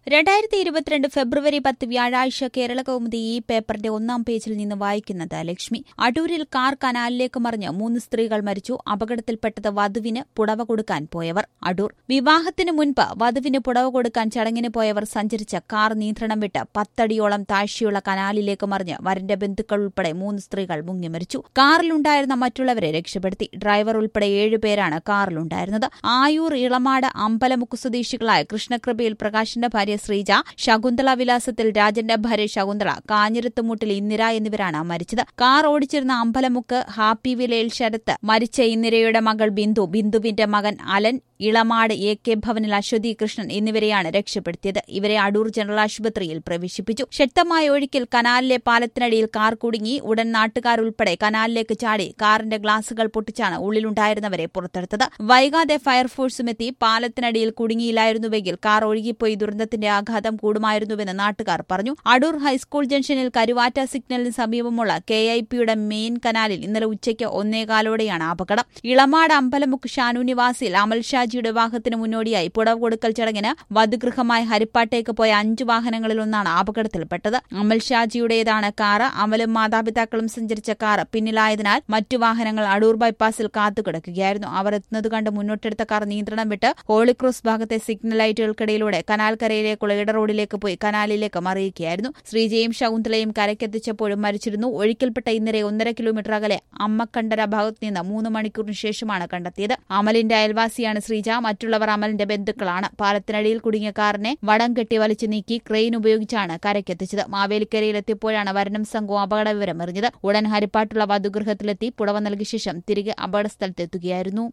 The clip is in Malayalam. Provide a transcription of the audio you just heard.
രണ്ടായിരത്തി ഇരുപത്തിരണ്ട് ഫെബ്രുവരി പത്ത് വ്യാഴാഴ്ച കേരള കൗമുദി ഈ പേപ്പറിന്റെ ഒന്നാം പേജിൽ നിന്ന് വായിക്കുന്നത് ലക്ഷ്മി അടൂരിൽ കാർ കനാലിലേക്ക് മറിഞ്ഞ് മൂന്ന് സ്ത്രീകൾ മരിച്ചു അപകടത്തിൽപ്പെട്ടത് വധുവിന് പുടവ കൊടുക്കാൻ പോയവർ അടൂർ വിവാഹത്തിന് മുൻപ് വധുവിന് പുടവ കൊടുക്കാൻ ചടങ്ങിന് പോയവർ സഞ്ചരിച്ച കാർ നിയന്ത്രണം വിട്ട് പത്തടിയോളം താഴ്ചയുള്ള കനാലിലേക്ക് മറിഞ്ഞ് വരന്റെ ബന്ധുക്കൾ ഉൾപ്പെടെ മൂന്ന് സ്ത്രീകൾ മുങ്ങി മരിച്ചു കാറിലുണ്ടായിരുന്ന മറ്റുള്ളവരെ രക്ഷപ്പെടുത്തി ഡ്രൈവർ ഉൾപ്പെടെ ഏഴുപേരാണ് കാറിലുണ്ടായിരുന്നത് ആയൂർ ഇളമാട് അമ്പലമുക്ക് സ്വദേശികളായ കൃഷ്ണകൃപയിൽ പ്രകാശിന്റെ ഭാര്യ ശ്രീജ ശകുന്തള വിലാസത്തിൽ രാജന്റെ ഭാര്യ ശകുന്തള കാഞ്ഞിരത്തുമുട്ടിൽ ഇന്ദിര എന്നിവരാണ് മരിച്ചത് കാർ ഓടിച്ചിരുന്ന അമ്പലമുക്ക് ഹാപ്പി വിലയിൽ ശരത്ത് മരിച്ച ഇന്ദിരയുടെ മകൾ ബിന്ദു ബിന്ദുവിന്റെ മകൻ അലൻ ഇളമാട് എ കെ ഭവനിൽ അശ്വതി കൃഷ്ണൻ എന്നിവരെയാണ് രക്ഷപ്പെടുത്തിയത് ഇവരെ അടൂർ ജനറൽ ആശുപത്രിയിൽ പ്രവേശിപ്പിച്ചു ശക്തമായ ഒഴുക്കിൽ കനാലിലെ പാലത്തിനടിയിൽ കാർ കുടുങ്ങി ഉടൻ നാട്ടുകാരുൾപ്പെടെ കനാലിലേക്ക് ചാടി കാറിന്റെ ഗ്ലാസുകൾ പൊട്ടിച്ചാണ് ഉള്ളിലുണ്ടായിരുന്നവരെ പുറത്തെടുത്തത് വൈകാതെ ഫയർഫോഴ്സും എത്തി പാലത്തിനടിയിൽ കുടുങ്ങിയില്ലായിരുന്നുവെങ്കിൽ കാർ ഒഴുകിപ്പോയി ദുരന്തത്തിന്റെ ആഘാതം കൂടുമായിരുന്നുവെന്ന് നാട്ടുകാർ പറഞ്ഞു അടൂർ ഹൈസ്കൂൾ ജംഗ്ഷനിൽ കരുവാറ്റ സിഗ്നലിന് സമീപമുള്ള കെ ഐ പിയുടെ മെയിൻ കനാലിൽ ഇന്നലെ ഉച്ചയ്ക്ക് ഒന്നേകാലോടെയാണ് അപകടം ഇളമാട് അമ്പലമുക്ക് ഷാനു നിവാസിൽ അമൽ ഷാജിയുടെ വിവാഹത്തിന് മുന്നോടിയായി പുടവ് കൊടുക്കൽ ചടങ്ങിന് വധുഗൃഹമായി ഹരിപ്പാട്ടേക്ക് പോയ അഞ്ചു വാഹനങ്ങളിലൊന്നാണ് അപകടത്തിൽപ്പെട്ടത് അമൽ ഷാജിയുടേതാണ് കാറ് അമലും മാതാപിതാക്കളും സഞ്ചരിച്ച കാർ പിന്നിലായതിനാൽ മറ്റു വാഹനങ്ങൾ അടൂർ ബൈപ്പാസിൽ കാത്തുകിടക്കുകയായിരുന്നു അവർ എത്തുന്നത് കണ്ട് മുന്നോട്ടെടുത്ത കാർ നിയന്ത്രണം വിട്ട് ഹോളിക്രോസ് ഭാഗത്തെ സിഗ്നൽ ലൈറ്റുകൾക്കിടയിലൂടെ കനാൽക്കരയിലേക്കുള്ള ഇട റോഡിലേക്ക് പോയി കനാലിലേക്ക് മറിയുകയായിരുന്നു ശ്രീജയും ശകുന്തളയും കരയ്ക്കെത്തിച്ചപ്പോഴും മരിച്ചിരുന്നു ഒഴിക്കൽപ്പെട്ട ഇന്നലെ ഒന്നര കിലോമീറ്റർ അകലെ അമ്മക്കണ്ടര ഭാഗത്ത് നിന്ന് മൂന്ന് മണിക്കൂറിന് ശേഷമാണ് കണ്ടെത്തിയത് അമലിന്റെ അയൽവാസിയാണ് ശ്രീജ മറ്റുള്ളവർ അമലിന്റെ ബന്ധുക്കളാണ് പാലത്തിനടിയിൽ കുടുങ്ങിയ കാറിനെ വടം കെട്ടി വലിച്ചു നീക്കി ക്രെയിൻ ഉപയോഗിച്ചാണ് കരയ്ക്കെത്തിച്ചത് മാവേലിക്കരയിലെത്തിയപ്പോഴാണ് വരണം സംഘവും അപകട വിവരം എറിഞ്ഞത് ഉടൻ ഹരിപ്പാട്ടുള്ള വധുഗൃഹത്തിലെത്തി പുടവ നൽകിയ ശേഷം തിരികെ അപകടസ്ഥലത്തെത്തുകയായിരുന്നു